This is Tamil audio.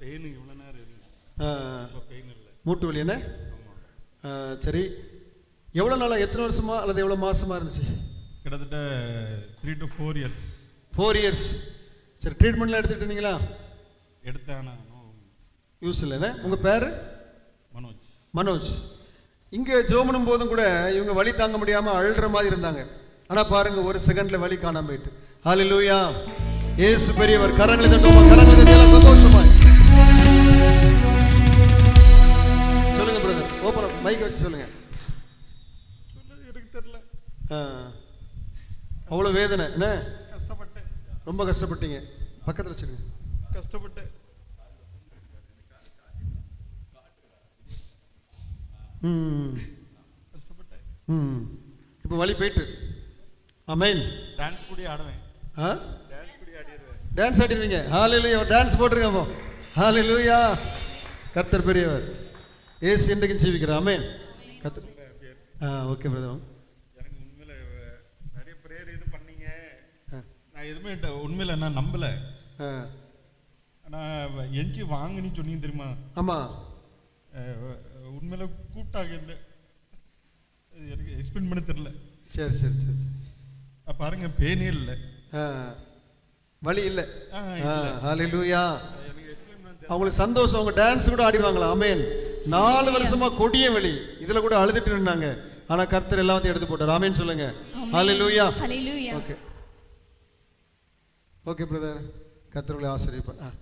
பெயின் இவ்வளோ நேரம் இருக்கு ஆ, இப்போ பெயின் இல்லை மூட்டு வலி என்ன ஆ, சரி எவ்வளோ நாளாக எத்தனை வருஷமா அல்லது எவ்வளோ மாசமா இருந்துச்சு கிட்டத்தட்ட three to four years four years சரி ட்ரீட்மெண்ட்லாம் எடுத்துகிட்டு இருந்தீங்களா எடுத்தேன் ஆனால் யூஸ் இல்லைண்ணே உங்கள் பேர் மனோஜ் மனோஜ் இங்கே ஜோமனும் போதும் கூட இவங்க வலி தாங்க முடியாமல் அழுற மாதிரி இருந்தாங்க ஆனால் பாருங்க ஒரு செகண்ட்ல வலி காணாம போயிட்டு ஹalleluya இயேசு பெரியவர் கரங்களை தட்டுவோமா கரங்களை தட்டி எல்லாம் சந்தோஷமா சொல்லுங்க பிரதர் ஓப்பன் மைக் வச்சு சொல்லுங்க சொன்னது எனக்கு தெரியல ஆ. அவ்வளோ வேதனை என்ன கஷ்டப்பட்டேன் ரொம்ப கஷ்டப்பட்டீங்க பக்கத்தில் வச்சிருங்க கஷ்டப்பட்டேன் ம் கஷ்டப்பட்டேன் ம் இப்போ வலி போயிட்டு அமேன் டான்ஸ் கூட ஆடுவேன் ஆ டான்ஸ் கூட ஆடிடுவேன் டான்ஸ் ஆடிடுவீங்க ஹalleluya ஒரு டான்ஸ் போட்டுருங்க அப்போ ஹalleluya கர்த்தர் பெரியவர் ஏசு என்றைக்கும் ஜீவிக்கிறார் ஆமென் கர்த்தர் ஆ ஓகே பிரதர் எனக்கு உண்மையில அஹ், நிறைய ப்ரேயர் இது பண்ணீங்க ஆ. நான் எதுவுமே ட- உண்மையில நான் நம்பல ஆ ஆனால் எஞ்சி வாங்குன்னு சொன்னீங்க தெரியுமா ஆமாம் அஹ், அஹ், உண்மையில கூப்பிட்டாங்க இல்லை அது எனக்கு எக்ஸ்பிளைன் பண்ண தெரியல சரி சரி சரி சரி அஹ், பாருங்க பேனே இல்லை ஆ வலி இல்லை ஆ, ஆ இல்ல. ஹalleluya எனக்கு எக்ஸ்பிளைன் பண்ண தெரியல அவங்களுக்கு சந்தோஷம் அவங்க டான்ஸ் கூட ஆடிவாங்களா ஆமென் நாலு வருஷமா கொடிய வலி இதுல கூட அழுதுட்டு இருந்தாங்க ஆனா கர்த்தர் எல்லாத்தையும் எடுத்து போட்டார் ஆமென் சொல்லுங்க ஹalleluya Hallelujah. ஓகே ஓகே பிரதர் கர்த்தர்களை ஆசிரியப்பா